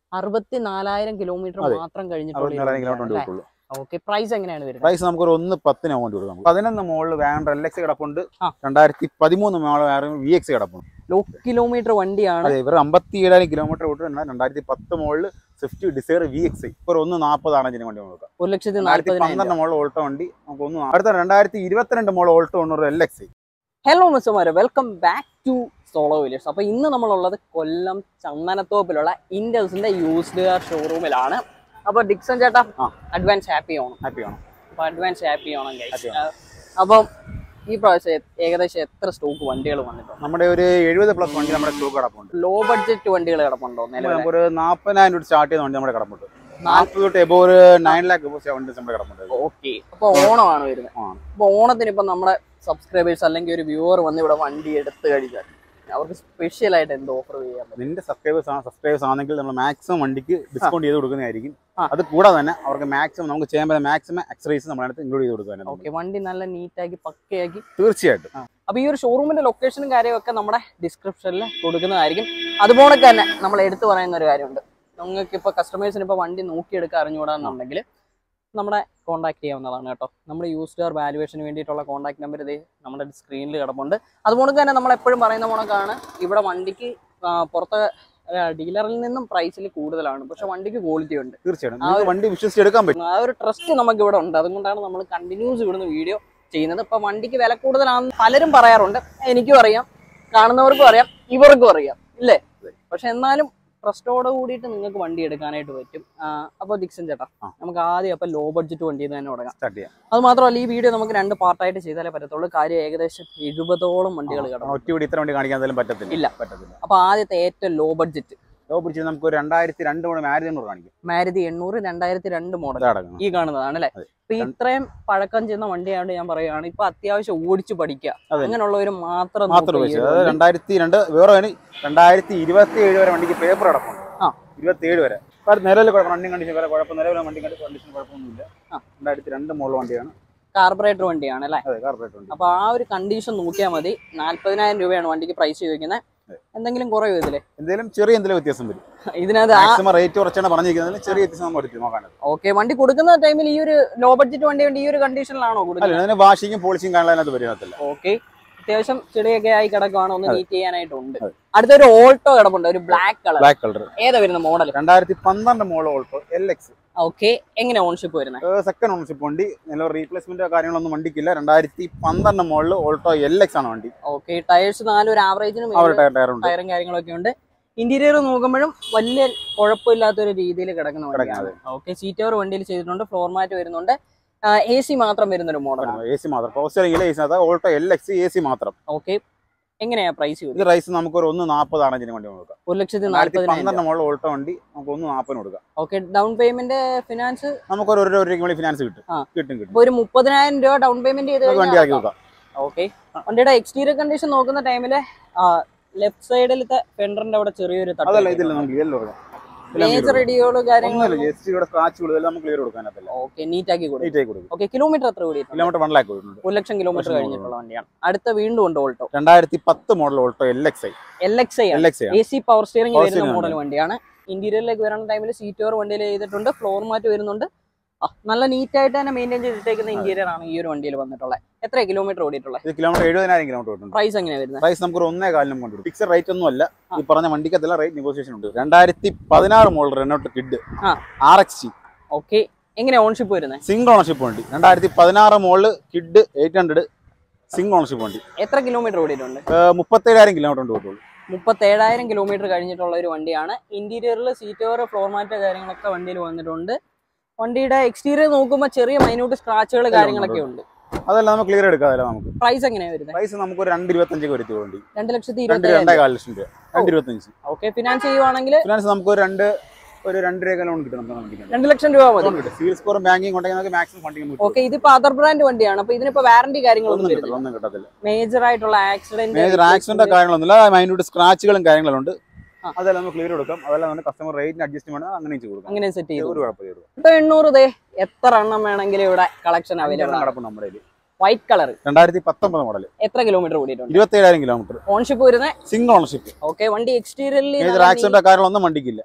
അറുപത്തി നാലായിരം കിലോമീറ്റർ അതെ. മാത്രം അറുപത്തിനാലായിരം കിലോമീറ്റർ വണ്ടി കഴിഞ്ഞിട്ടുള്ള കിട്ടുള്ളൂ ഓക്കെ പ്രൈസ് എങ്ങനെയാണ് വരുന്നത് പ്രൈസ് നമുക്കൊരു ഒന്ന് പത്തിന് വണ്ടി കൊടുക്കാം പതിനൊന്ന് മോളിൽ വാഗൺ എൽ എക്സ് കിടപ്പുണ്ട് ആ. രണ്ടായിരത്തി പതിമൂന്ന് മോള് വി എക്സ് കിടപ്പുണ്ട് ലോ കിലോമീറ്റർ വണ്ടിയാണ് അതെ ഇവർ അമ്പത്തി ഏഴായിരം കിലോമീറ്റർ വിട്ടിട്ടുണ്ട് രണ്ടായിരത്തി പത്ത് മോളിൽ സ്വിഫ്റ്റ് ഡിസൈർ വി എക്സ് ഇപ്പൊ ഒരു ഒന്ന് നാൽപ്പതാണ് ഇതിന് വണ്ടി കൊടുക്കാം ഒരു ലക്ഷത്തി രണ്ടായിരത്തി നാല്പതിനായിരം പന്ത്രണ്ട് മോളിൽ ഓൾട്ടോ വണ്ടി നമുക്ക് ഒന്ന് നാ- അടുത്ത രണ്ടായിരത്തി ഇരുപത്തിരണ്ട് മോളിൽ ഓൾട്ടോ ഉണ്ട് എൽ എക്സ് ഹലോ മിസ്സുമാരെ welcome back to solo wheelers അപ്പോൾ ഇന്ന് നമ്മളുള്ളത് കൊല്ലം ചന്ദനത്തോപ്പിലുള്ള ഇൻഡൽസിന്റെ യൂസ്ഡ് കാർ ഷോറൂമിലാണ് അപ്പോൾ ഡിക്സൺ ചേട്ടാ ആ. അഡ്വാൻസ് ഹാപ്പി ഓണം ഹാപ്പി ആണ് അപ്പോൾ advance happy Onam Happy guys അപ്പം ഈ പ്രാവശ്യം എ- ഏകദേശം എത്ര സ്റ്റോക്ക് വണ്ടികൾ വന്നിട്ടുണ്ട് നമ്മുടെ ഒരു എഴുപത് പ്ലസ് വണ്ടി നമ്മുടെ സ്റ്റോക്ക് കിടപ്പുണ്ട് ലോ ബഡ്ജറ്റ് വണ്ടികൾ കിടപ്പുണ്ടോ നിലവിൽ നമുക്കൊരു നാൽപ്പതിനായിരം രൂപ സ്റ്റാർട്ട് ചെയ്യുന്ന വണ്ടി നമ്മുടെ കിടപ്പുണ്ട് നാൽപ്പത് തൊട്ട് എബോ ഒരു നയൻ ലാക്ക് വണ്ടി നമ്മുടെ കിടപ്പുണ്ട് ഓക്കെ അപ്പോൾ ഓണമാണ് വരുന്നത് ആ. അപ്പോൾ ഓണത്തിന് ഇപ്പം നമ്മുടെ സബ്സ്ക്രൈബേഴ്സ് അല്ലെങ്കിൽ ഒരു വ്യൂവർ വന്ന് ഇവിടെ വണ്ടി എടുത്തു കഴിഞ്ഞാൽ അവർക്ക് സ്പെഷ്യൽ ആയിട്ട് എന്ത് ഓഫർ ചെയ്യാൻ പറ്റും നിന്റെ സബ്സ്ക്രൈബേഴ്സ് ആണ് സബ്സ്ക്രൈബേഴ്സ് ആണെങ്കിൽ നമ്മൾ മാക്സിമം വണ്ടിക്ക് ഡിസ്കൗണ്ട് ചെയ്ത് കൊടുക്കുന്നതായിരിക്കും ആ. അത് കൂടാതെ തന്നെ അവർക്ക് മാക്സിമം നമുക്ക് ചെയ്യാൻ പറ്റുന്ന മാക്സിമം എക്സറൈസ് നമ്മളതിനകത്ത് ഇൻക്ലൂഡ് ചെയ്ത് കൊടുക്കാൻ ഓക്കെ വണ്ടി നല്ല നീറ്റാക്കി പക്കയാക്കി തീർച്ചയായിട്ടും അപ്പൊ ഈ ഒരു ഷോറൂമിന്റെ ലൊക്കേഷനും കാര്യമൊക്കെ നമ്മുടെ ഡിസ്ക്രിപ്ഷനിൽ കൊടുക്കുന്നതായിരിക്കും അതുപോലെ തന്നെ നമ്മൾ എടുത്തു പറയുന്ന ഒരു കാര്യമുണ്ട് നിങ്ങൾക്ക് ഇപ്പോൾ കസ്റ്റമേഴ്സിന് ഇപ്പോൾ വണ്ടി നോക്കിയെടുക്കാൻ അറിഞ്ഞുകൂടാന്നുണ്ടെങ്കിൽ നമ്മളെ കോൺടാക്ട് ചെയ്യാവുന്നതാണ് കേട്ടോ നമ്മുടെ യൂസ്ഡ് കാർ വാലുവേഷന് വേണ്ടിയിട്ടുള്ള കോൺടാക്ട് നമ്പർ ഇത് നമ്മുടെ സ്ക്രീനിൽ കിടപ്പുണ്ട് അതുപോലെ തന്നെ നമ്മൾ എപ്പോഴും പറയുന്ന പോണക്കാണ് ഇവിടെ വണ്ടിക്ക് ആ, പുറത്തെ ഡീലറിൽ നിന്നും പ്രൈസിൽ കൂടുതലാണ് പക്ഷെ വണ്ടിക്ക് ക്വാളിറ്റി ഉണ്ട് തീർച്ചയായിട്ടും നിങ്ങൾക്ക് വണ്ടി വിശ്വസിച്ചെടുക്കാൻ പറ്റും ആ ഒരു ട്രസ്റ്റ് നമുക്ക് ഇവിടെ ഉണ്ട് അതുകൊണ്ടാണ് നമ്മൾ കണ്ടിന്യൂസ് ഇവിടുന്ന് വീഡിയോ ചെയ്യുന്നത് ഇപ്പൊ വണ്ടിക്ക് വില കൂടുതലാണെന്ന് പലരും പറയാറുണ്ട് എനിക്കും അറിയാം കാണുന്നവർക്കും അറിയാം ഇവർക്കും അറിയാം ഇല്ലേ പക്ഷെ എന്നാലും ട്രസ്റ്റോട് കൂടിയിട്ട് നിങ്ങൾക്ക് വണ്ടി എടുക്കാനായിട്ട് പറ്റും അപ്പോൾ ദിക്സൻ ചേട്ടാ ആ. നമുക്ക് ആദ്യം അപ്പൊ ലോ ബഡ്ജറ്റ് വണ്ടി തന്നെ തുടങ്ങാം സ്റ്റാർട്ട് ചെയ്യാം അത് മാത്രമല്ല ഈ വീഡിയോ നമുക്ക് രണ്ട് പാർട്ടായിട്ട് ചെയ്താലേ പറ്റത്തുള്ളൂ കാര്യം ഏകദേശം എഴുപതോളം വണ്ടികൾ കിടക്കും ഒറ്റ കൂടി ഇത്ര വണ്ടി കാണിക്കാൻ എന്തായാലും പറ്റത്തില്ല ഇല്ല. പറ്റത്തില്ല അപ്പൊ ആദ്യത്തെ ഏറ്റവും ലോ ബഡ്ജറ്റ് ലോ പിടിച്ച് നമുക്ക് ഒരു രണ്ടായിരത്തി രണ്ട് കൂടെ മാരേജ് എണ്ണൂറ് കാണിക്കും മാരുതി എണ്ണൂറ് രണ്ടായിരത്തി രണ്ട് മോഡൽ അടക്കണം ഈ കാണുന്നതാണ് അല്ലെ അതെ. ഇപ്പൊ ഇത്രയും പഴക്കം ചെന്ന വണ്ടിയാണ്ട് ഞാൻ പറയുകയാണ് ഇപ്പൊ അത്യാവശ്യം ഓടിച്ചു പഠിക്കുക അതെ. അങ്ങനെയുള്ളവർ മാത്രം മാത്രം നോക്കുക ഈ വെച്ച് ഒരു അതായത് വണ്ടി. രണ്ടായിരത്തി രണ്ട് വേറെ വേണി രണ്ടായിരത്തി ഇരുപത്തി ഏഴ് വരെ വണ്ടിക്ക് പേപ്പർ അടപ്പുണ്ട് ആ. ഇരുപത്തി ഏഴ് വരെ കാരണം നിലവിൽ കുഴപ്പം റണ്ണിങ് കണ്ടീഷൻ വരെ കുഴപ്പം നിലവിലെ വണ്ടി കണ്ടീഷൻ കുഴപ്പമൊന്നുമില്ല ആ. രണ്ടായിരത്തി രണ്ട് മോഡൽ വണ്ടിയാണ് കാർബറേറ്റർ വണ്ടിയാണ് അല്ലെ അതെ കാർപ്പറേറ്റ് വണ്ടി അപ്പൊ ആ ഒരു കണ്ടീഷൻ നോക്കിയാൽ മതി നാല്പതിനായിരം രൂപയാണ് വണ്ടിക്ക് പ്രൈസ് ചോദിക്കുന്നത് എന്തെങ്കിലും കുറയോ ഇതില് എന്തെങ്കിലും ചെറിയ എന്തെങ്കിലും വ്യത്യാസം വരും ഇതിനകത്ത് ആ മാക്സിമം റേറ്റ് കുറച്ചാണ് പറഞ്ഞിരിക്കുന്നത് ചെറിയ വ്യത്യാസം നമ്മൾ എടുത്ത് നോക്കാനത് ഓക്കെ വണ്ടി കൊടുക്കുന്ന ടൈമിൽ ഈ ഒരു ലോ ബഡ്ജറ്റ് വണ്ടി കൊണ്ട് ഈ ഒരു കണ്ടീഷനിലാണോ അല്ല കൊടുക്കുന്നത് അതിന് വാഷിങ്ങും പോളിഷിങ് കാണാനത് വരുന്നതില്ല ഓക്കെ അത്യാവശ്യം ചെടിയൊക്കെ ആയി കിടക്കുവാണ് ഒന്ന് അതെ. നീറ്റ് ചെയ്യാനായിട്ടുണ്ട് അതെ. അടുത്തൊരു ഓൾട്ടോ കിടപ്പുണ്ട് ഒരു ബ്ലാക്ക് കളർ ബ്ലാക്ക് കളർ ഏതാ വരുന്ന മോഡൽ രണ്ടായിരത്തി പന്ത്രണ്ട് model Alto L X okay എങ്ങനെ ഓൺഷിപ്പ് വരുന്നത് സെക്കൻഡ് ഓണർഷിപ്പ് വണ്ടി നിലവിൽ റീപ്ലേസ്മെന്റ് കാര്യങ്ങളൊന്നും വണ്ടിക്കില്ല രണ്ടായിരത്തി പന്ത്രണ്ട് മോഡൽ ഓൾട്ടോ എൽ എക്സ് ആണ് വണ്ടി ഓക്കെ ടയേഴ്സ് നാല് ഒരു ആവറേജിന് അവർ ടയർ ടയർ ഉണ്ട് ടയറും കാര്യങ്ങളൊക്കെ ഉണ്ട് ഇന്റീരിയർ നോക്കുമ്പോഴും വലിയ കുഴപ്പമില്ലാത്ത ഒരു രീതിയിൽ കിടക്കുന്ന വണ്ടിയാണ് കിടക്കുന്നത് ഓക്കെ സീറ്റ് ഓവർ വണ്ടിയിൽ ചെയ്തിട്ടുണ്ട് ഫ്ലോർ മാറ്റ് വരുന്നുണ്ട് എ സി മാത്രം വരുന്ന ഒരു മോഡലാണ് എ സി മാത്രം പോസ്റ്ററിംഗിൽ എ സി അതായത് Alto L X A C മാത്രം ഓക്കെ എങ്ങനെയാ പ്രൈസ് ഇത് റൈസ് നമുക്ക് ഒരു ഒന്ന് നാൽപ്പതാണ് ഇതിന് വണ്ടി കൊടുക്കാം ഒരു ലക്ഷത്തി രണ്ടായിരത്തി നാല്പതിനായിരം പന്ത്രണ്ട് മോഡൽ ഓൾട്ടോ വണ്ടി നമുക്ക് ഒന്ന് നാൽപ്പതിന് കൊടുക്കാം ഓക്കെ ഡൗൺ പേയ്മെന്റ് ഫിനാൻസ് നമുക്ക് ഒരു ഒരു രൂപയ്ക്ക് വേണ്ടി ഫിനാൻസ് കിട്ടും ആ. കിട്ടും കിട്ടും ഇപ്പൊ ഒരു മുപ്പതിനായിരം രൂപ ഡൗൺ പേയ്മെന്റ് ചെയ്ത് നമുക്ക് വണ്ടി ആക്കി കഴിഞ്ഞാൽ കൊടുക്കാം ഓക്കെ വണ്ടിയുടെ എക്സ്റ്റീരിയർ കണ്ടീഷൻ നോക്കുന്ന ടൈമില് ലെഫ്റ്റ് സൈഡിലത്തെ ഫെൻഡറിന്റെ അവിടെ ചെറിയൊരു അതല്ല ഇതില്ല നമുക്ക് ക്ലിയർ കൊടുക്കാം മേജർ ഇടിയോട് ഒന്നുമില്ല കാര്യങ്ങൾ ജസ്റ്റ് ഇവിടെ സ്ക്രാച്ച് കൂടുതൽ നമുക്ക് ക്ലിയർ കൊടുക്കാനത്തില്ല ഓക്കെ നീറ്റ് ആക്കി കൊടുക്കും നീറ്റ് ആയി കൊടുക്കും ഓക്കെ കിലോമീറ്റർ എത്ര കൂടിയിട്ടുണ്ട് കിലോമീറ്റർ വൺ ലാക്ക് കൊടുക്കുന്നുണ്ട് ഒരു ലക്ഷം കിലോമീറ്റർ ലക്ഷം കഴിഞ്ഞിട്ടുള്ള വണ്ടിയാണ് അടുത്ത വീണ്ടും ഉണ്ട് ഓൾട്ടോ രണ്ടായിരത്തി പത്ത് model Alto L X I L X I L X I A C power steering Power വരുന്ന steering മോഡൽ വണ്ടിയാണ് ഇന്റീരിയറിലേക്ക് വരുന്ന ടൈമിൽ സീറ്റ് ഓവർ വണ്ടിയിൽ ചെയ്തിട്ടുണ്ട് ഫ്ലോർ മാറ്റ് വരുന്നുണ്ട് ആ, നല്ല നീറ്റ് ആയിട്ട് തന്നെ മെയിൻറ്റെയിൻ ചെയ്തിട്ടേക്കുന്ന ഇന്റീരിയർ ആണ് ഈ ഒരു വണ്ടിയിൽ വന്നിട്ടുള്ളത് എത്ര കിലോമീറ്റർ ഓടിയിട്ടുള്ളത് ഇത് കിലോമീറ്റർ എഴുപതിനായിരം കിലോമീറ്റർ ഓടുന്നുണ്ട് പ്രൈസ് എങ്ങനെയാണ് വരുന്നത് പ്രൈസ് നമുക്ക് ഒരു ഒന്നേ കാലിനും കൊണ്ടുവരും ഫിക്സഡ് റേറ്റ് ഒന്നും അല്ല ആ. ഈ പറഞ്ഞ വണ്ടിക്കത്തില്ല റേറ്റ് നെഗോസിയേഷൻ ഉണ്ട് രണ്ടായിരത്തി പതിനാറ് മോഡൽ റെനോട്ട് കിഡ് ആ. ആർ എക്സ് ജി ഓക്കെ എങ്ങനെയാ ഓൺഷിപ്പ് വരുന്നത് സിംഗിൾ ഓണർഷിപ്പ് വണ്ടി രണ്ടായിരത്തി പതിനാറ് model Kwid eight hundred single ownership വണ്ടി എത്ര കിലോമീറ്റർ ഓടിയിട്ടുണ്ട് മുപ്പത്തേഴായിരം കിലോമീറ്റർ ഉണ്ട് കിട്ടുള്ളൂ മുപ്പത്തേഴായിരം കിലോമീറ്റർ കഴിഞ്ഞിട്ടുള്ള ഒരു വണ്ടിയാണ് ഇന്റീരിയറിൽ സീറ്റ് ഓവർ ഫ്ലോർ മാറ്റ് കാര്യങ്ങളൊക്കെ വണ്ടിയിൽ വന്നിട്ടുണ്ട് വണ്ടിയുടെ എക്സ്റ്റീരിയർ നോക്കുമ്പോൾ ചെറിയ മൈന്യൂട്ട് സ്ക്രാച്ചുകൾ എല്ലാം കാര്യങ്ങളൊക്കെ ഉണ്ട് അതെല്ലാം നമുക്ക് ക്ലിയർ എടുക്കാതല്ല നമുക്ക് പ്രൈസ് എങ്ങനെയാണ് വരുന്നത് പ്രൈസ് നമുക്ക് ഒരു രണ്ട് ഇരുപത്തഞ്ച് വരുത്തി വണ്ടി രണ്ട് ലക്ഷത്തി രണ്ട് ഇരുപത്തി രണ്ടേ കാല് ലക്ഷം രൂപ രണ്ട് ഇരുപത്തഞ്ച് ഓക്കെ ഫിനാൻസ് ചെയ്യുവാണെങ്കിൽ ഫിനാൻസ് നമുക്ക് ഒരു രണ്ട് ഒരു രണ്ട് രൂപ ലോൺ കിട്ടും നമുക്ക് വണ്ടിക്ക് രണ്ട് ലക്ഷം രൂപ മതി ലോൺ കിട്ടും സിവിൽ സ്കോറും ബാങ്കിങ് ഉണ്ടെങ്കിൽ നമുക്ക് മാക്സിമം ഫണ്ടിങ് കിട്ടും ഓക്കെ ഇതിപ്പോ അതർ ബ്രാൻഡ് വണ്ടിയാണ് അപ്പൊ ഇതിനിപ്പോ വാറന്റി കാര്യങ്ങളൊന്നും ഒന്നും കിട്ടില്ല വരുന്നില്ല ഒന്നും കിട്ടത്തില്ല മേജർ ആയിട്ടുള്ള ആക്സിഡന്റ് മേജർ ആക്സിഡന്റോ കാര്യങ്ങളൊന്നുമില്ല മൈന്യൂട്ട് സ്ക്രാച്ചുകളും കാര്യങ്ങളുണ്ട് ആ. അതെല്ലാം നമുക്ക് ക്ലിയർ കൊടുക്കാം അതെല്ലാം നമുക്ക് കസ്റ്റമർ റേറ്റിന് അഡ്ജസ്റ്റ് വേണം അങ്ങനെ ചെയ്ത് കൊടുക്കാം അങ്ങനെ സെറ്റ് ചെയ്തു ഒരു കുഴപ്പമില്ല ഒരു ഇപ്പൊ എണ്ണൂറ് ദേ എത്ര എണ്ണം വേണമെങ്കിലും ഇവിടെ കളക്ഷൻ അവൈലബിൾ കുഴപ്പമില്ല ആണ് കിടപ്പുണ്ട് നമ്മുടെ കയ്യില്. വൈറ്റ് കളർ രണ്ടായിരത്തി പത്തൊമ്പത് മോഡൽ എത്ര കിലോമീറ്റർ ഓടിയിട്ടുണ്ട് ഇരുപത്തി ഏഴായിരം കിലോമീറ്റർ ഓൺഷിപ്പ് വരുന്നത് സിംഗിൾ ഓണർഷിപ്പ് ഓക്കെ വണ്ടി എക്സ്റ്റീരിയറിൽ മേജർ ആക്സിഡന്റോ കാര്യങ്ങളൊന്നും വണ്ടിക്കില്ല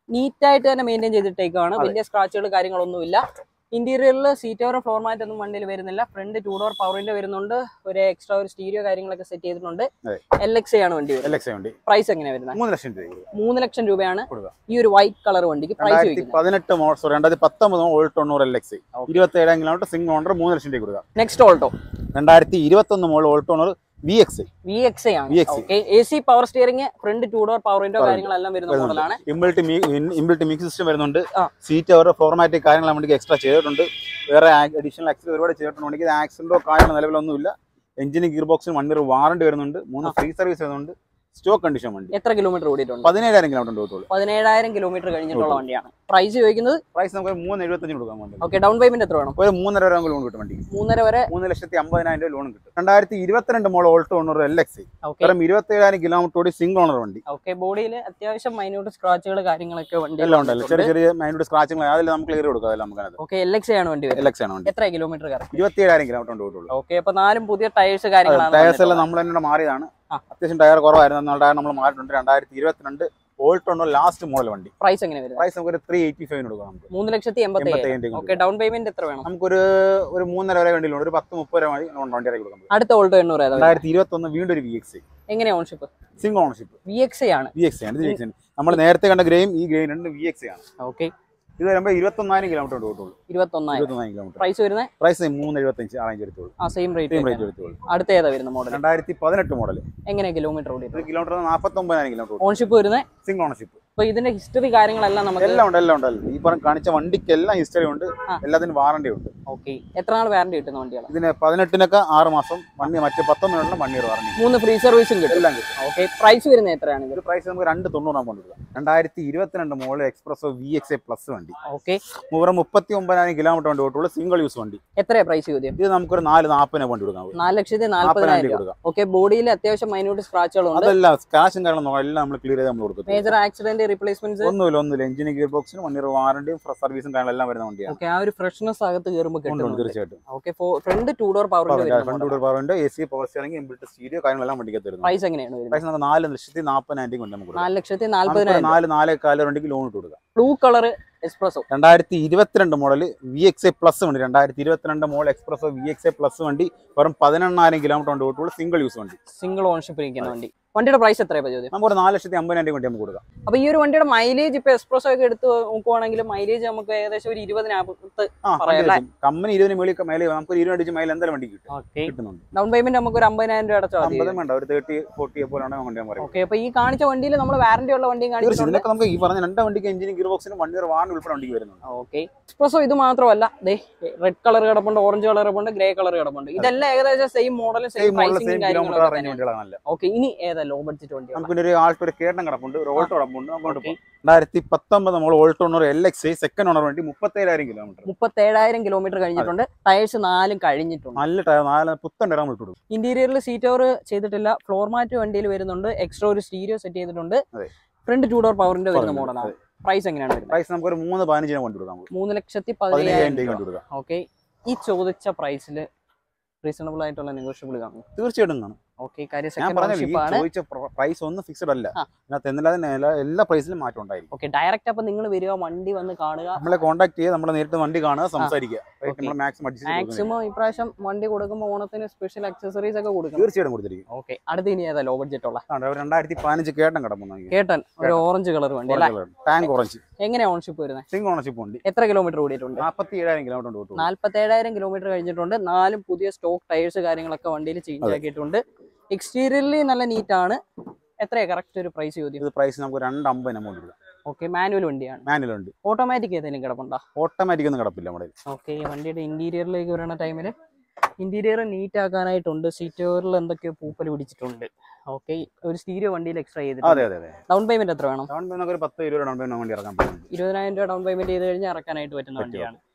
നീറ്റ് ആയിട്ട് തന്നെ മെയിൻറ്റെയിൻ ചെയ്തിട്ടേക്കാണ് അതെ. വലിയ സ്ക്രാച്ചുകൾ കാര്യങ്ങളൊന്നുമില്ല ഇന്റീരിയറിൽ സീറ്റ് ഓവർ ഫ്ലോർ മാറ്റ് ഒന്നും വണ്ടിയിൽ വരുന്നില്ല ഫ്രണ്ട് ടൂ ഡോർ പവറിന്റെ വരുന്നുണ്ട് ഒരു എക്സ്ട്രാ ഒരു സ്റ്റീരിയോ കാര്യങ്ങളൊക്കെ സെറ്റ് ചെയ്തിട്ടുണ്ട് അതെ. എൽ എക്സ് ആണ് വണ്ടി വരുന്നത് എൽ എക്സ് വണ്ടി പ്രൈസ് എങ്ങനെയാണ് വരുന്നത് മൂന്ന് ലക്ഷം രൂപ കൊടുക്കുക. മൂന്ന് ലക്ഷം രൂപയാണ് കൊടുക്കുക. ഈ ഒരു വൈറ്റ് കളർ വണ്ടിക്ക് പ്രൈസ് രണ്ടായിരത്തി ചോദിക്കുന്നത് പതിനെട്ട് മോഡൽ സോറി രണ്ടായിരത്തി പത്തൊമ്പത് ഓൾ തൊണ്ണൂറ് എൽ എക്സ് Okay. ഇരുപത്തി ഏഴാം കിലോമീറ്റർ സിംഗ് ഓണർ മൂന്ന് ലക്ഷം രൂപ കൊടുക്കുക നെക്സ്റ്റ് ഓൾട്ടോ രണ്ടായിരത്തി ഇരുപത്തി ഒന്ന് മോഡൽ ഓൾ തൊണ്ണൂറ് വി എക്സ് വി എക്സ് ആണ് VXA. Okay A C power steering front two door power window Power കാര്യങ്ങളെല്ലാം വരുന്ന വരുന്നുണ്ട്. മോഡലാണ് ഇമ്പിൾട്ട് ഇമ്പിൾട്ട് മിക്സ് സിസ്റ്റം വരുന്നുണ്ട് ആ. സീറ്റ് അവരുടെ ഫോർമാറ്റ് കാര്യങ്ങൾ വണ്ടിക്ക് എക്സ്ട്രാ ചെയ്തിട്ടുണ്ട് വേറെ അഡീഷണൽ ആക്സസ് ഒരുപാട് ചെയ്തിട്ടുണ്ട് വണ്ടിക്ക് ഇത് ആക്സിഡന്റോ കാര്യങ്ങളോ നിലവിലൊന്നുമില്ല എഞ്ചിന് ഗിയർ ബോക്സിന് വൺ ഇയർ വാറണ്ടി വരുന്നുണ്ട് മൂന്ന് ഫ്രീ സർവീസ് വരുന്നുണ്ട് സ്റ്റോക്ക് കണ്ടീഷൻ വണ്ടി എത്ര കിലോമീറ്റർ ഓടിയിട്ടുണ്ട് പതിനേഴായിരം കിലോമീറ്റർ കൊടുത്തോളൂ പതിനേഴായിരം കിലോമീറ്റർ കഴിഞ്ഞിട്ടുള്ള Okay. വണ്ടിയാണ് പ്രൈസ് ചോദിക്കുന്നത് പ്രൈസ് നമുക്ക് ഒരു മൂന്ന് എഴുപത്തഞ്ച് കൊടുക്കാൻ വേണ്ടി ഓക്കെ ഡൗൺ പേയ്മെന്റ് എത്ര വേണം ഒരു മൂന്നര രൂപ ലോൺ കിട്ടും വണ്ടിക്ക് മൂന്നര വരെ മൂന്ന് ലക്ഷത്തി അമ്പതിനായിരം രൂപ ലോൺ കിട്ടും രണ്ടായിരത്തി ഇരുപത്തിരണ്ട് model Alto owner L X okay വെറും ഇരുപത്തി ഏഴായിരം കിലോമീറ്റർ ഓടി സിംഗിൾ ഓണർ വണ്ടി ഓക്കെ ബോഡിയിൽ അത്യാവശ്യം മൈന്യൂട്ട് സ്ക്രാച്ചുകൾ കാര്യങ്ങളൊക്കെ വണ്ടി എല്ലാം ഉണ്ടല്ലോ ചെറിയ ചെറിയ മൈൻഡ് സ്ക്രാച്ചുകൾ അതിൽ നമുക്ക് ക്ലിയർ കൊടുക്കാം അതിൽ നമുക്ക് ഓക്കെ എൽ എക്സ് ആണ് വണ്ടി വരുന്നത് എൽ എക്സ് ആണ് വണ്ടി എത്ര കിലോമീറ്റർ കറക്റ്റ് ഇരുപത്തി ഏഴായിരം കിലോമീറ്റർ കൊണ്ട് കൊടുത്തുള്ളൂ ഓക്കെ അപ്പൊ നാലും പുതിയ ടയേഴ്സ് കാര്യങ്ങളാണ് ടയർസ് എല്ലാം വന്നിട്ടുള്ളത്. നമ്മൾ തന്നെ മാറിയതാണ് ആ. അത്യാവശ്യം ടയർ കുറവായിരുന്നു എന്നാൽ ടയർ നമ്മൾ മാറിയിട്ടുണ്ട് രണ്ടായിരത്തി ഇരുപത്തിരണ്ട് ഓൾട്ടോ ലാസ്റ്റ് മോഡൽ വണ്ടി പ്രൈസ് എങ്ങനെ വരുന്നത് പ്രൈസ് നമുക്ക് ഒരു ത്രീ എയ്റ്റി ഫൈവ് കൊടുക്കാം നമുക്ക് മൂന്ന് ലക്ഷത്തി എൺപത്തി എൺപത്തി ഏഴ് ഏഴിന്റെ ഓക്കെ ഡൗൺ പേയ്മെന്റ് എത്ര വേണം നമുക്കൊരു ഒരു മൂന്നര വരെ വേണ്ടി ലോൺ ഒരു പത്ത് മുപ്പത് രൂപ മതി ലോൺ വണ്ടി ഇറക്കി കൊടുക്കാം അടുത്ത ഓൾട്ടോ എണ്ണൂറ് ഏതാ വരുന്നത്? രണ്ടായിരത്തി ഇരുപത്തി ഒന്ന് വീണ്ടും ഒരു വി എക്സ് എങ്ങനെയാ ownership single ownership V X ആണ് വി എക്സ് ആണ് ഇത് വി എക്സ് ആണ് നമ്മൾ നേരത്തെ കണ്ട ഗ്രേയും ഈ ഗ്രേയും രണ്ട് വി എക്സ് ആണ് ഓക്കെ ഇത് വരുമ്പോൾ ഇരുപത്തൊന്നായിരം കിലോമീറ്റർ കൊണ്ട് കൊടുത്തുള്ളൂ ഇരുപത്തൊന്നായിരം ഇരുപത്തൊന്നായിരം കിലോമീറ്റർ പ്രൈസ് വരുന്നത് പ്രൈസ് മൂന്ന് എഴുപത്തഞ്ച് ആറായിരം എടുത്തോളൂ ആ സെയിം സെയിം റേറ്റ് റേറ്റ് എടുത്തോളൂ അടുത്ത ഏതാ വരുന്ന മോഡൽ രണ്ടായിരത്തി പതിനെട്ട് മോഡൽ എങ്ങനെ കിലോമീറ്റർ ഓടിയിട്ട് ഇത് കിലോമീറ്റർ നാൽപ്പത്തൊമ്പതിനായിരം കിലോമീറ്റർ ഓൺഷിപ്പ് വരുന്നത് സിംഗിൾ ഓണർഷിപ്പ് അപ്പൊ ഇതിന്റെ ഹിസ്റ്ററി കാര്യങ്ങളെല്ലാം നമുക്ക് എല്ലാം ഉണ്ട് എല്ലാം ഉണ്ട് ഈ പറഞ്ഞ കാണിച്ച വണ്ടിക്ക് എല്ലാം ഹിസ്റ്ററി ഉണ്ട് ആ. എല്ലാത്തിനും വാറണ്ടി ഉണ്ട് ഓക്കെ എത്ര നാൾ വാറണ്ടി കിട്ടുന്ന വണ്ടിയാണ് ഇതിന് പതിനെട്ടിനൊക്കെ ആറ് മാസം വണ്ടി മറ്റേ പത്തൊമ്പതിനുള്ള വൺ ഇയർ വാറണ്ടി മൂന്ന് ഫ്രീ സർവീസും കിട്ടും എല്ലാം കിട്ടും ഓക്കെ പ്രൈസ് വരുന്നത് എത്രയാണ് ഇത് ഒരു പ്രൈസ് നമുക്ക് രണ്ട് തൊണ്ണൂറാം കൊണ്ടുവരിക രണ്ടായിരത്തി ഇരുപത്തിരണ്ട് മോളിൽ S-Presso V X A plus വണ്ടി ഓക്കെ മുപ്പത് മുപ്പത്തി ഒമ്പതിനായിരം കിലോമീറ്റർ വണ്ടി ഓട്ടുള്ളൂ സിംഗിൾ യൂസ് വണ്ടി എത്രയാ പ്രൈസ് ചോദ്യം ഇത് നമുക്കൊരു നാല് നാൽപ്പതിനെ വണ്ടി കൊടുക്കാം നാല് ലക്ഷത്തി നാൽപ്പതിനായിരം നാല്പതിനായിരം രൂപ രൂപ കൊടുക്കാം ഓക്കെ ബോഡിയിൽ അത്യാവശ്യം മൈന്യൂട്ട് സ്ക്രാച്ചുകളുണ്ട് അതെല്ലാം സ്കാഷും കാര്യങ്ങളും നോക്കാം എല്ലാം നമ്മൾ ക്ലിയർ ചെയ്ത് നമ്മൾ കൊടുക്കും മേജർ ആക്സിഡന്റ് റിപ്ലേസ്മെന്റ്സ് ഒന്നുമില്ല ഒന്നുമില്ല എഞ്ചിന് ഗിയർ ബോക്സിന് വൺ ഇയർ വാറണ്ടിയും സർവീസും കാര്യങ്ങളെല്ലാം വരുന്ന വണ്ടിയാണ് ഓക്കെ ആ ഒരു ഫ്രഷ്നെസ് അകത്ത് കയറുമ്പോൾ ഉണ്ട്, ഉണ്ട്, കിട്ടുന്നുണ്ട് തീർച്ചയായിട്ടും ഓക്കെ ഫ്രണ്ട് ടൂ ഡോർ പവറിന്റെ ഫ്രണ്ട് ഡോർ പവർ ഉണ്ട് A C power steering inbuilt stereo കാര്യങ്ങളെല്ലാം വണ്ടിക്ക് തരുന്നു പ്രൈസ് എങ്ങനെയാണ് വരുന്നത് പ്രൈസ് നമുക്ക് നാല് ലക്ഷത്തി നാൽപ്പതിനായിരം കൊണ്ട് നമുക്ക് കൊടുക്കാം. നാല് ലക്ഷത്തി നമുക്കൊരു നാല്പതിനായിരം നാല് നാല് കാല വണ്ടിക്ക് ലോൺ ഇട്ട് കൊടുക്കാം ബ്ലൂ കളർ എക്സ്പ്രസോ രണ്ടായിരത്തി ഇരുപത്തിരണ്ട് model V X A plus വണ്ടി രണ്ടായിരത്തി ഇരുപത്തിരണ്ട് model S-Presso V X A plus വണ്ടി വെറും പതിനെണ്ണായിരം കിലോമീറ്റർ കൊണ്ട് ഓട്ടുള്ള സിംഗിൾ യൂസ് വണ്ടി സിംഗിൾ ഓൺഷിപ്പ് ഇരിക്കുന്ന വണ്ടി വണ്ടിയുടെ പ്രൈസ് എത്രയാ ചോദ്യം നമുക്ക് ഒരു നാല് ലക്ഷത്തി അമ്പതിനായിരം വണ്ടി നമുക്ക് കൊടുക്കാം അപ്പൊ ഈ ഒരു വണ്ടിയുടെ മൈലേജ് ഇപ്പൊ എക്സ്പ്രസോ ഒക്കെ എടുത്ത് നോക്കുവാണെങ്കിൽ മൈലേജ് നമുക്ക് ഏകദേശം ഒരു ഇരുപതിനകത്ത് ആ പറയാം അല്ലേ? കമ്പനി ഇരുപതിന് മേളിൽ മേലെ നമുക്ക് ഒരു ഇരുപത് അടിച്ച് മൈൽ എന്തായാലും വണ്ടി കിട്ടും ഓക്കെ കിട്ടുന്നുണ്ട് ഡൗൺ പേയ്മെന്റ് നമുക്ക് ഒരു അമ്പതിനായിരം രൂപ അടച്ചാൽ മതി അമ്പതും വേണ്ട ഒരു തേർട്ടി ഫോർട്ടി പോലെയാണ് വണ്ടി ഞാൻ പറയും ഓക്കെ അപ്പൊ ഈ കാണിച്ച വണ്ടിയിൽ നമ്മൾ വാറന്റി ഉള്ള വണ്ടിയും തീർച്ചയായും കാണിച്ചിട്ടുണ്ട് ഇതിനൊക്കെ നമുക്ക് ഈ പറഞ്ഞ രണ്ട് വണ്ടിക്ക് എഞ്ചിനും ഗിയർ ബോക്സിനും വൺ ഇയർ വാറണ്ടി ഉൾപ്പെടെ വണ്ടിക്ക് വരുന്നുണ്ട് ഓക്കെ എക്സ്പ്രസോ ഇത് മാത്രമല്ല ദേ റെഡ് കളർ കിടപ്പുണ്ട് ഓറഞ്ച് കളർ കിടപ്പുണ്ട് ഗ്രേ കളർ കിടപ്പുണ്ട് ഇതെല്ലാം ഏകദേശം സെയിം മോഡലും സെയിം സെയിം മോഡൽ പ്രൈസിംഗും സെയിം കിലോമീറ്റർ കാര്യങ്ങളൊക്കെ റേഞ്ച് വണ്ടികളാണ് നല്ല ഓക്കെ ഇനി ഏതാ ലോ ബഡ്ജറ്റ് വണ്ടിയാണ് നമുക്ക് പിന്നെ ഒരു ആൾക്ക് ഒരു കേട്ടം കിടപ്പുണ്ട് ഒരു ഓൾട്ടോ കിടപ്പുണ്ട് അങ്ങോട്ട് Okay. പോകും രണ്ടായിരത്തി പത്തൊമ്പത് നമ്മൾ Alto owner L X second owner വണ്ടി മുപ്പത്തേഴായിരം കിലോമീറ്റർ മുപ്പത്തേഴായിരം കിലോമീറ്റർ കഴിഞ്ഞിട്ടുണ്ട് ടയേഴ്സ് നാലും കഴിഞ്ഞിട്ടുണ്ട് നല്ല ടയർ നാല് പുത്തൻ ടയർ നമ്മൾ ഇട്ട് കൊടുക്കും ഇന്റീരിയറിൽ സീറ്റ് ഓവർ ചെയ്തിട്ടില്ല ഫ്ലോർ മാറ്റ് വണ്ടിയിൽ വരുന്നുണ്ട് എക്സ്ട്രാ ഒരു സ്റ്റീരിയോ സെറ്റ് ചെയ്തിട്ടുണ്ട് അതെ. ഫ്രണ്ട് ടൂ ഡോർ പവറിന്റെ വരുന്ന Power മോഡലാണ് അതെ. പ്രൈസ് എങ്ങനെയാണ് വരുന്നത് പ്രൈസ് നമുക്ക് ഒരു മൂന്ന് പതിനഞ്ചിന് വണ്ടി കൊടുക്കാം നമുക്ക് മൂന്ന് ലക്ഷത്തി പതിനയ്യായിരം പതിനയ്യായിരം രൂപ രൂപ വണ്ടി കൊടുക്കാം ഓക്കെ ഈ ചോദിച്ച പ്രൈസിൽ റീസണബിൾ ആയിട്ടുള്ള നെഗോഷ്യബിൾ കാണും തീർച്ചയായിട്ടും കാണും ഓക്കെ കാര്യം ഞാൻ സെക്കൻഡ് പറഞ്ഞല്ലോ ഈ ഓണർഷിപ്പ് ആണ് ചോദിച്ച പ്രൈസ് ഒന്നും ഫിക്സഡ് അല്ല ആ. അതിനകത്ത് എന്നല്ലാതെ എല്ലാ- എല്ലാ പ്രൈസിലും മാറ്റം ഉണ്ടായിരിക്കും ഓക്കെ ഡയറക്റ്റ് അപ്പൊ നിങ്ങൾ വരിക വണ്ടി വന്ന് കാണുക നമ്മളെ കോൺടാക്ട് ചെയ്യുക നമ്മളെ നേരിട്ട് വണ്ടി കാണുക സംസാരിക്കുക റേറ്റ് Okay. നമ്മൾ മാക്സിമം അഡ്ജസ്റ്റ് ചെയ്ത് കൊടുക്കും. മാക്സിമം ഇപ്രാവശ്യം വണ്ടി കൊടുക്കുമ്പോൾ ഓണത്തിന് സ്പെഷ്യൽ അക്സസറീസ് ഒക്കെ കൊടുക്കണം തീർച്ചയായിട്ടും കൊടുത്തിരിക്കും ഓക്കെ അടുത്ത് ഇനി ഏതാ ലോ ബഡ്ജറ്റ് ഉള്ള ആണ് ഒരു രണ്ടായിരത്തി പതിനഞ്ച് കേട്ടം കിടക്കുന്നു കേട്ടൻ ഒരു ഓറഞ്ച് കളർ വണ്ടി അല്ലേ ടാങ്ക് ഓറഞ്ച് എങ്ങനെയാ ഓൺഷിപ്പ് വരുന്നത് സിംഗ് ഓണർഷിപ്പ് വണ്ടി എത്ര കിലോമീറ്റർ ഓടിയിട്ടുണ്ട് നാൽപ്പത്തി ഏഴായിരം കിലോമീറ്റർ ഓട്ടും നാല്പത്തേഴായിരം കിലോമീറ്റർ കഴിഞ്ഞിട്ടുണ്ട് നാലും പുതിയ സ്റ്റോക്ക് ടയേഴ്സ് കാര്യങ്ങളൊക്കെ വണ്ടിയിൽ ചേഞ്ച് അതെ. ആക്കിയിട്ടുണ്ട് എക്സ്റ്റീരിയറിൽ നല്ല നീറ്റ് ആണ് എത്രയാ കറക്റ്റ് ഒരു പ്രൈസ് ചോദ്യം ഇത് പ്രൈസ് നമുക്ക് രണ്ട് അമ്പത് എമൗണ്ട് കൊടുക്കാം ഓക്കെ മാനുവൽ വണ്ടിയാണ് മാനുവൽ ഉണ്ട് ഓട്ടോമാറ്റിക് ഏതെങ്കിലും കിടപ്പുണ്ടോ ഓട്ടോമാറ്റിക് ഒന്നും കിടപ്പില്ല നമ്മുടെ ഓക്കെ വണ്ടിയുടെ ഇന്റീരിയറിലേക്ക് വരുന്ന ടൈമിൽ ഇന്റീരിയർ നീറ്റ് ആക്കാനായിട്ടുണ്ട് സീറ്റ് കവറിൽ എന്തൊക്കെയോ പൂപ്പൽ പിടിച്ചിട്ടുണ്ട് ഓക്കെ ഒരു സ്റ്റീരിയോ വണ്ടിയിൽ എക്സ്ട്രാ അതെ ചെയ്തിട്ടുണ്ട് അതെ അതെ ഡൗൺ പേയ്മെന്റ് എത്ര വേണം ഡൗൺ പേയ്മെന്റ് ഒരു പത്ത് ഇരുപത് ഡൗൺ പേയ്മെന്റ് വണ്ടി ഇറക്കാൻ പറ്റുന്നുണ്ട് ഇരുപതിനായിരം രൂപ ഡൗൺ പേയ്മെന്റ് ചെയ്ത് കഴിഞ്ഞാൽ ഇറക്കാനായിട്ട് പറ്റുന്ന പറ്റും. വണ്ടിയാണ്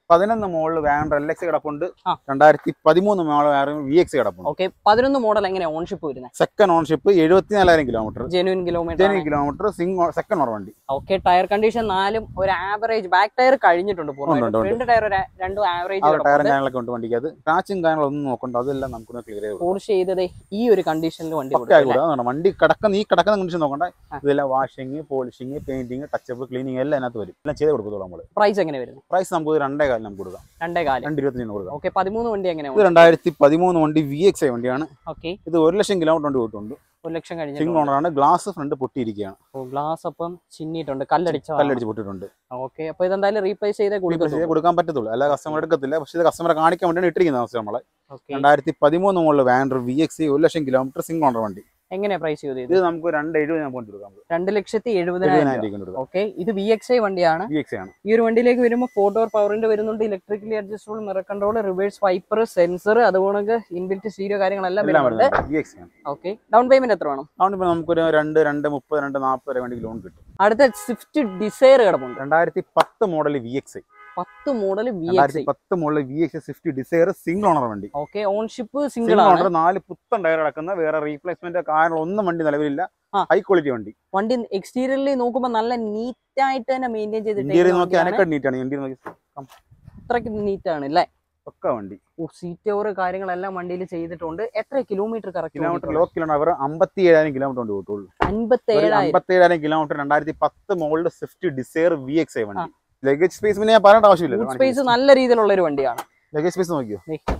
പതിനൊന്ന് മോളിൽ വാഗണർ എൽ എക്സ് കിടപ്പുണ്ട് ആ. രണ്ടായിരത്തി പതിമൂന്ന് മോളിൽ വാഗണർ വി എക്സ് കിടപ്പുണ്ട് ഓക്കെ പതിനൊന്ന് മോഡൽ എങ്ങനെ ഓൺഷിപ്പ് വരുന്നത് സെക്കൻഡ് ഓൺഷിപ്പ് എഴുപത്തിനാലായിരം kilometre genuine kilometre genuine kilometre സിംഗ് സെക്കൻഡ് ഓണർ വണ്ടി ഓക്കെ ടയർ കണ്ടീഷൻ നാലും ഒരു ആവറേജ് ബാക്ക് ടയർ കഴിഞ്ഞിട്ടുണ്ട് ഉണ്ട്, ഉണ്ട്, ഉണ്ട്. ഫ്രണ്ട് ടയർ ഒരു രണ്ടും ആ ആവറേജ് ടയറും കാര്യങ്ങളൊക്കെ ഉണ്ട് വണ്ടിക്ക് അത് സ്ക്രാച്ചും കാര്യങ്ങളൊന്നും നോക്കണ്ട അതെല്ലാം നമുക്ക് ക്ലിയർ ചെയ്ത് പോർഷ് ചെയ്തത് ഈ ഒരു കണ്ടീഷനിൽ വണ്ടി പക്ക കൊടുക്കും ആയിക്കൂടെ അതാണ് വണ്ടി കിടക്കുന്ന ഈ കിടക്കുന്ന കണ്ടീഷൻ നോക്കണ്ട ആ. ഇതെല്ലാം washing polishing painting touch up cleaning എല്ലാം അതിനകത്ത് വരും എല്ലാം ചെയ്ത് കൊടുക്കത്തുള്ളൂ നമ്മള് പ്രൈസ് എങ്ങനെ വരുന്നത് പ്രൈസ് നമുക്ക് രണ്ടേ കാലം നമുക്ക് കൊടുക്കാം രണ്ടേ കാലം രണ്ട് ഇരുപത്തഞ്ചിന് കൊടുക്കാം ഓക്കെ പതിമൂന്ന് വണ്ടി ഇത് എങ്ങനെയാണ് രണ്ടായിരത്തി പതിമൂന്ന് വണ്ടി വി എക്സ് ഐ വണ്ടിയാണ് ഓക്കെ ഇത് ഒരു ലക്ഷം കിലോമീറ്റർ വണ്ടി പോയിട്ടുണ്ട് ഒരു ലക്ഷം സിംഗ് കഴിഞ്ഞിട്ടുണ്ട് ഓണറാണ് ഗ്ലാസ് ഫ്രണ്ട് പൊട്ടിയിരിക്കുകയാണ് ഗ്ലാസ് അപ്പം ചിന്നിട്ടുണ്ട് കല്ലടിച്ച കല്ലടിച്ച് പൊട്ടിയിട്ടുണ്ട് ഓക്കെ അപ്പൊ ഇതെന്തായാലും റീപ്ലേസ് ചെയ്തേ Replace കൊടുക്കത്തുള്ളൂ ചെയ്ത് കൊടുക്കാൻ പറ്റത്തുള്ളൂ അല്ല കസ്റ്റമർ എടുക്കത്തില്ല പക്ഷേ ഇത് കസ്റ്റമറെ കാണിക്കാൻ വേണ്ടിയാണ് ഇട്ടിരിക്കുന്നത് അവസ്ഥ നമ്മളെ ഓക്കെ രണ്ടായിരത്തി പതിമൂന്ന് മുകളിൽ വാൻഡർ വി എക്സ് ഒരു ലക്ഷം കിലോമീറ്റർ സിംഗ് ഓണർ വണ്ടി എങ്ങനെയാ പ്രൈസ് ചെയ്ത് ഇത് നമുക്ക് രണ്ട് എഴുപത് ഞാൻ കൊണ്ട് കൊടുക്കാം രണ്ട് ലക്ഷത്തി എഴുപതിനായിരം എഴുപതിനായിരം രൂപ കൊടുക്കാം ഓക്കെ ഇത് വി എക്സ് ഐ വണ്ടിയാണ് വി എക്സ് ആണ് ഈ ഒരു വണ്ടിയിലേക്ക് വരുമ്പോൾ ഫോർ ഡോർ പവറിന്റെ വരുന്നുണ്ട് electrically adjustable mirror control reverse wiper sensor അതുപോലെ ഇൻബിൽറ്റ് സ്റ്റീരിയോ കാര്യങ്ങളെല്ലാം എല്ലാം വരുന്നുണ്ട് വരുന്നുണ്ട് വി എക്സ് ആണ് ഓക്കെ ഡൗൺ പേയ്മെന്റ് എത്ര വേണം അതുകൊണ്ട് ഇപ്പോൾ നമുക്കൊരു രണ്ട് രണ്ട് മുപ്പത് രണ്ട് നാൽപ്പത് വരെ വണ്ടി ലോൺ കിട്ടും അടുത്ത സ്വിഫ്റ്റ് ഡിസയർ കിടപ്പുണ്ട് രണ്ടായിരത്തി പത്ത് മോഡൽ വി എക്സ് പത്ത് മോഡൽ വി എക്സ് രണ്ടായിരത്തി പത്ത് model V X Swift Dzire single owner വണ്ടി ഓക്കെ ഓൺഷിപ്പ് സിംഗിൾ സിംഗിൾ ആണ് ഓണർ നാല് പുത്തൻ ടയർ കിടക്കുന്ന വേറെ റീപ്ലേസ്മെന്റ് കാര്യങ്ങളൊന്നും വണ്ടി നിലവിലില്ല ആ. ഹൈ ക്വാളിറ്റി വണ്ടി വണ്ടി എക്സ്റ്റീരിയറിൽ നോക്കുമ്പോൾ നല്ല നീറ്റ് ആയിട്ട് തന്നെ മെയിൻറ്റെയിൻ ഇന്ത്യയിൽ നോക്കി ചെയ്തിട്ട് അനക്ക നീറ്റാണ് ഇന്ത്യയിൽ നോക്കി അത്രയ്ക്ക് നീറ്റ് ആണ് അല്ലേ പക്ക വണ്ടി സീറ്റ് ഓവർ കാര്യങ്ങളെല്ലാം വണ്ടിയിൽ ചെയ്തിട്ടുണ്ട് എത്ര kilometre kilometre correct low kilometre അമ്പത്തി ഏഴായിരം കിലോമീറ്റർ കൊണ്ട് കിട്ടുള്ളൂ അൻപത്തി ഏഴായിരം അമ്പത്തി ഏഴായിരം കിലോമീറ്റർ രണ്ടായിരത്തി പത്ത് മോളിൽ Swift Dzire V X I വണ്ടി ലഗേജ് സ്പേസ് പിന്നെ ഞാൻ പറയേണ്ട ആവശ്യമില്ല സ്പേസ് നല്ല രീതിയിലുള്ള ഒരു വണ്ടിയാണ് ലഗേജ് സ്പേസ് നോക്കിയോ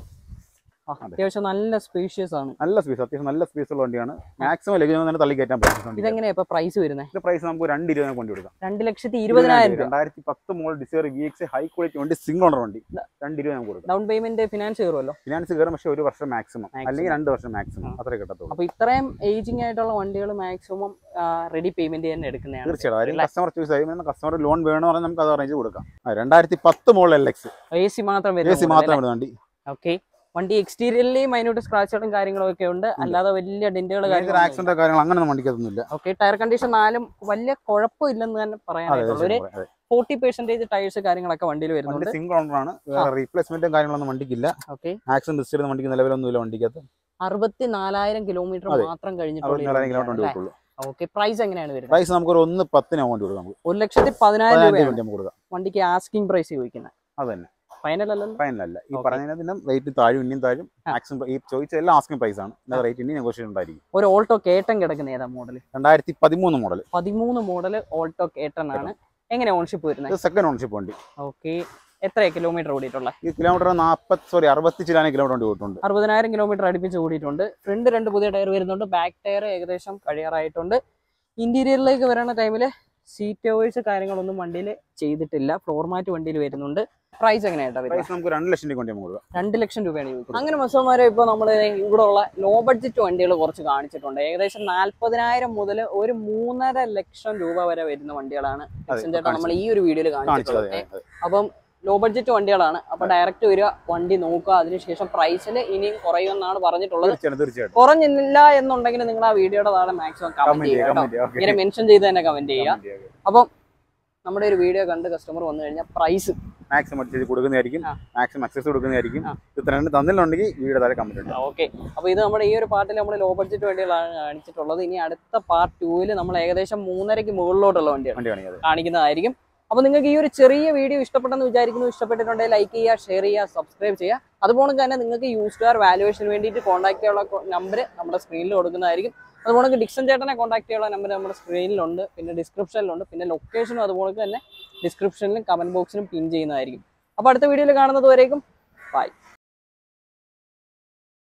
ആ, അത്യാവശ്യം നല്ല സ്പേഷ്യസ് ആണ് നല്ല സ്പേസ് അത്യാവശ്യം നല്ല സ്പേസ് ഉള്ള വണ്ടിയാണ് മാക്സിമം ലഗേജ് തന്നെ തള്ളി കയറ്റാൻ പറ്റും വണ്ടി. ഇതെങ്ങനെയാ ഇപ്പൊ പ്രൈസ് വരുന്നത് ഇതിന്റെ പ്രൈസ് നമുക്ക് രണ്ട് ഇരുപതിനെ കൊണ്ട് കൊടുക്കാം രണ്ട് ലക്ഷത്തി ഇരുപതിനായിരം രൂപ രണ്ടായിരത്തി പത്ത് മോൾ Dzire V X high quality വണ്ടി സിംഗിൾ ഓണർ വണ്ടി രണ്ട് ഇരുപത് നമുക്ക് കൊടുക്കാം ഡൗൺ പേയ്മെന്റ് ഫിനാൻസ് കയറുമല്ലോ ഫിനാൻസ് കയറും പക്ഷേ ഒരു വർഷം മാക്സിമം Maximum. അല്ലെങ്കിൽ രണ്ട് വർഷം മാക്സിമം അത്രേ കിട്ടത്തുള്ളൂ അപ്പൊ ഇത്രയും ഏജിങ് ആയിട്ടുള്ള വണ്ടികൾ മാക്സിമം റെഡി പേയ്മെന്റ് തന്നെ എടുക്കുന്നതാണ് തീർച്ചയായിട്ടും ആരും കസ്റ്റമർ ചോയ്സ് ആയി കസ്റ്റമർ ലോൺ വേണമെന്ന് പറഞ്ഞാൽ നമുക്ക് അത് അറേഞ്ച് കൊടുക്കാം ആ, രണ്ടായിരത്തി പത്ത് മോൾ എൽ എക്സ് എ സി മാത്രം എ സി മാത്രം വരുന്ന വണ്ടി ഓക്കെ വണ്ടി എക്സ്റ്റീരിയറിൽ മൈന്യൂട്ട് സ്ക്രാച്ചുകളും കാര്യങ്ങളും ഒക്കെ ഉണ്ട് അല്ലാതെ വലിയ ഡെന്റുകൾ മേജർ കാര്യങ്ങളും ആക്സിഡന്റ് കാര്യങ്ങൾ അങ്ങനെയൊന്നും വണ്ടിക്കത്തൊന്നുമില്ല ഓക്കെ ടയർ കണ്ടീഷൻ നാലും വലിയ കുഴപ്പമില്ലെന്ന് തന്നെ അതെ പറയാനായിട്ടുള്ള ഒരു അതെ ഫോർട്ടി പെർസെന്റേജ് ടയേഴ്സ് കാര്യങ്ങളൊക്കെ വണ്ടിയിൽ വണ്ടി വരുന്നുണ്ട് സിംഗിൾ ഓണർ ആണ് വേറെ റീപ്ലേസ്മെന്റും കാര്യങ്ങളൊന്നും വണ്ടിക്കില്ല ഓക്കെ ആക്സിഡന്റ് ഹിസ്റ്ററി ഒന്നും വണ്ടിക്ക് നിലവിലൊന്നുമില്ല വണ്ടിക്കകത്ത് അറുപത്തി നാലായിരം കിലോമീറ്റർ അതെ. മാത്രം അറുപത്തിനാലായിരം കിലോമീറ്റർ വണ്ടി കഴിഞ്ഞിട്ടുള്ള കൊടുക്കുള്ളൂ ഓക്കെ പ്രൈസ് എങ്ങനെയാണ് വരുന്നത് പ്രൈസ് നമുക്ക് ഒരു ഒന്ന് പത്തിന് വണ്ടി കൊടുക്കാം നമുക്ക് ഒരു ലക്ഷത്തി പതിനായിരം പതിനായിരം രൂപയാണ് വണ്ടി നമുക്ക് കൊടുക്കാം വണ്ടിക്ക് ആസ്കിംഗ് പ്രൈസ് ചോദിക്കുന്നത് അത് തന്നെ ഫൈനൽ അല്ലല്ലോ ഫൈനലല്ല ഈ Okay. പറഞ്ഞതിനും റേറ്റ് താഴും ഇനിയും താഴും ആ. മാക്സിമം ഈ ചോദിച്ച എല്ലാം ആസ്കിംഗ് പ്രൈസ് ആണ് പിന്നെ റേറ്റ് ഇനി നെഗോഷിയേഷൻ ഉണ്ടായിരിക്കും ഒരു ഓൾട്ടോ കേട്ടൻ കിടക്കുന്ന ഏതാ മോഡൽ രണ്ടായിരത്തി പതിമൂന്ന് മോഡൽ പതിമൂന്ന് മോഡൽ ഓൾട്ടോ കേട്ടൻ ആണ് എങ്ങനെ ഓൺഷിപ്പ് വരുന്നത് ഇത് സെക്കൻഡ് ഓണർഷിപ്പ് വണ്ടി ഓക്കെ എത്ര കിലോമീറ്റർ ഓടിയിട്ടുള്ള ഈ കിലോമീറ്റർ നാൽപ്പത്തി സോറി അറുപത്തി ചിലാനും കിലോമീറ്റർ വണ്ടി പോയിട്ടുണ്ട് അറുപതിനായിരം കിലോമീറ്റർ അടുപ്പിച്ച് ഓടിയിട്ടുണ്ട് ഫ്രണ്ട് രണ്ട് പുതിയ ടയർ വരുന്നുണ്ട് ബാക്ക് ടയർ ഏകദേശം കഴിയാറായിട്ടുണ്ട് ഇന്റീരിയറിലേക്ക് വരുന്ന ടൈമിൽ സീറ്റ് ഓവേഴ്സ് കാര്യങ്ങളൊന്നും വണ്ടിയിൽ ചെയ്തിട്ടില്ല ഫ്ലോർ മാറ്റ് വണ്ടിയിൽ വരുന്നുണ്ട് പ്രൈസ് എങ്ങനെയായിട്ടാ വരുന്നത് പ്രൈസ് നമുക്ക് രണ്ട് ലക്ഷം രൂപ വണ്ടി നമുക്ക് കൊടുക്കാം രണ്ട് ലക്ഷം രൂപയാണ് ചോദിക്കുന്നത് അങ്ങനെ മസോമാരെ ഇപ്പോൾ നമ്മൾ ഇവിടെ ഉള്ള ലോ ബഡ്ജറ്റ് വണ്ടികൾ കുറച്ച് കാണിച്ചിട്ടുണ്ട് ഏകദേശം നാല്പതിനായിരം മുതൽ ഒരു മൂന്നര ലക്ഷം രൂപ വരെ വരുന്ന വണ്ടികളാണ് അതെ, ചേട്ടാ നമ്മൾ ഈ ഒരു വീഡിയോയിൽ കാണിച്ചത് കാണിച്ചിട്ടുള്ളത് അതെ, അതെ. അപ്പം ലോ ബഡ്ജറ്റ് വണ്ടികളാണ് അപ്പൊ ഡയറക്റ്റ് വരിക വണ്ടി നോക്കുക അതിനുശേഷം പ്രൈസിൽ ഇനിയും കുറയുമെന്നാണ് പറഞ്ഞിട്ടുള്ളത് തീർച്ചയായിട്ടും തീർച്ചയായിട്ടും കുറഞ്ഞില്ല എന്നുണ്ടെങ്കിൽ നിങ്ങൾ ആ വീഡിയോയുടെ താഴെ മാക്സിമം കമന്റ് കമന്റ് ചെയ്യുക ചെയ്യാം കേട്ടോ കമന്റ് ചെയ്യാം ഓക്കെ ഇങ്ങനെ മെൻഷൻ ചെയ്ത് തന്നെ കമന്റ് ചെയ്യുക അപ്പം നമ്മുടെ ഒരു വീഡിയോ കണ്ട് കസ്റ്റമർ വന്നു കഴിഞ്ഞാൽ പ്രൈസ് മാക്സിമം അടിച്ച് കൊടുക്കുന്നതായിരിക്കും ആ. മാക്സിമം അക്സസ് കൊടുക്കുന്നതായിരിക്കും ആ. ഇത് രണ്ട് തന്നിട്ടുണ്ടെങ്കിൽ വീഡിയോ താഴെ കമന്റ് ഉണ്ട് ഓക്കെ അപ്പോൾ ഇത് നമ്മുടെ ഈ ഒരു പാർട്ടിൽ നമ്മൾ ലോ ബഡ്ജറ്റ് വണ്ടികളാണ് കാണിച്ചിട്ടുള്ളത് ഇനി അടുത്ത പാർട്ട് ടൂവിൽ നമ്മൾ ഏകദേശം മൂന്നരയ്ക്ക് മുകളിലോട്ടുള്ള വണ്ടിയാണ് വണ്ടി കാണിക്കാതെ കാണിക്കുന്നതായിരിക്കും അപ്പോൾ നിങ്ങൾക്ക് ഈ ഒരു ചെറിയ വീഡിയോ ഇഷ്ടപ്പെട്ടെന്ന് വിചാരിക്കുന്നു ഇഷ്ടപ്പെട്ടിട്ടുണ്ടെങ്കിൽ ലൈക്ക് ചെയ്യുക ഷെയർ ചെയ്യുക സബ്സ്ക്രൈബ് ചെയ്യുക അതുപോലെ തന്നെ നിങ്ങൾക്ക് യൂസ് കാർ വാലുവേഷന് വേണ്ടിയിട്ട് കോൺടാക്ട് ചെയ്യാനുള്ള നമ്പർ നമ്മുടെ സ്ക്രീനിൽ കൊടുക്കുന്നതായിരിക്കും അതുപോലെ ഡിക്സൺ ചേട്ടനെ കോൺടാക്ട് ചെയ്യാനുള്ള നമ്പർ നമ്മുടെ സ്ക്രീനിലുണ്ട് പിന്നെ ഡിസ്ക്രിപ്ഷനിലുണ്ട് പിന്നെ ലൊക്കേഷനും അതുപോലെ തന്നെ ഡിസ്ക്രിപ്ഷനിലും കമന്റ് ബോക്സിലും പിൻ ചെയ്യുന്നതായിരിക്കും അപ്പോൾ അടുത്ത വീഡിയോയിൽ കാണുന്നത് വരേക്കും ബൈ